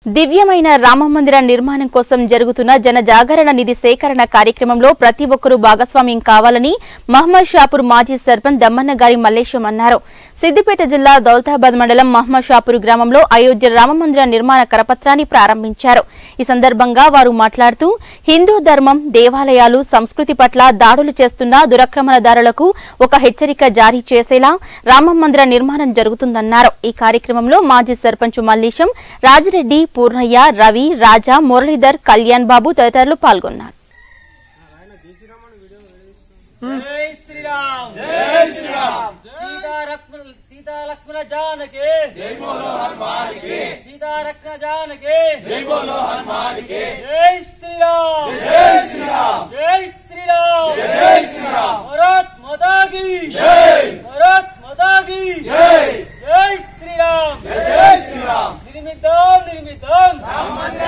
దివ్యమైన రామమందిర నిర్మాణం కోసం జరుగుతున్న జన జాగరణ నిధి సేకరణ కార్యక్రమంలో ప్రతి ఒక్కరూ భాగస్వామ్యం కావాలని మహమ్మద్ షాపూర్ మాజీ సర్పంచ్ దమ్మన్న గారి మల్లేశం అన్నారు సిద్దిపేట జిల్లా దౌలతాబాద్ మండలం మహమ్మద్ షాపూర్ గ్రామంలో అయోధ్య రామమందిర నిర్మాణ కరపత్రాన్ని ప్రారంభించారు ఈ సందర్భంగా వారు మాట్లాడుతూ హిందూ ధర్మం దేవాలయాలు సంస్కృతి పట్ల దాడులు చేస్తున్న దురక్రమణదారులకు ఒక హెచ్చరిక జారీ చేసేలా రామమందిర నిర్మాణం జరుగుతుందన్నారు ఈ కార్యక్రమంలో మాజీ సర్పంచ్ మల్లేశం రాజిరెడ్డి పూర్ణయ్య రవి రాజా మురళీధర్ కళ్యాణ్ బాబు తదితరులు పాల్గొన్నారు జై శ్రీరామ్ జై శ్రీరామ్ సీతా లక్ష్మణ సీతా లక్ష్మణ జానకి జై బోలో హనుమాన్ కి సీతా లక్ష్మణ జానకి జై బోలో హనుమాన్ కి జై శ్రీరామ్ జై శ్రీరామ్ జై శ్రీరామ్ జై శ్రీరామ్ భారత్ మాతా की జై భారత్ మాతా की జై జై శ్రీరామ్ జై శ్రీరామ్ నిర్మితం నిర్మితం రామ మందిర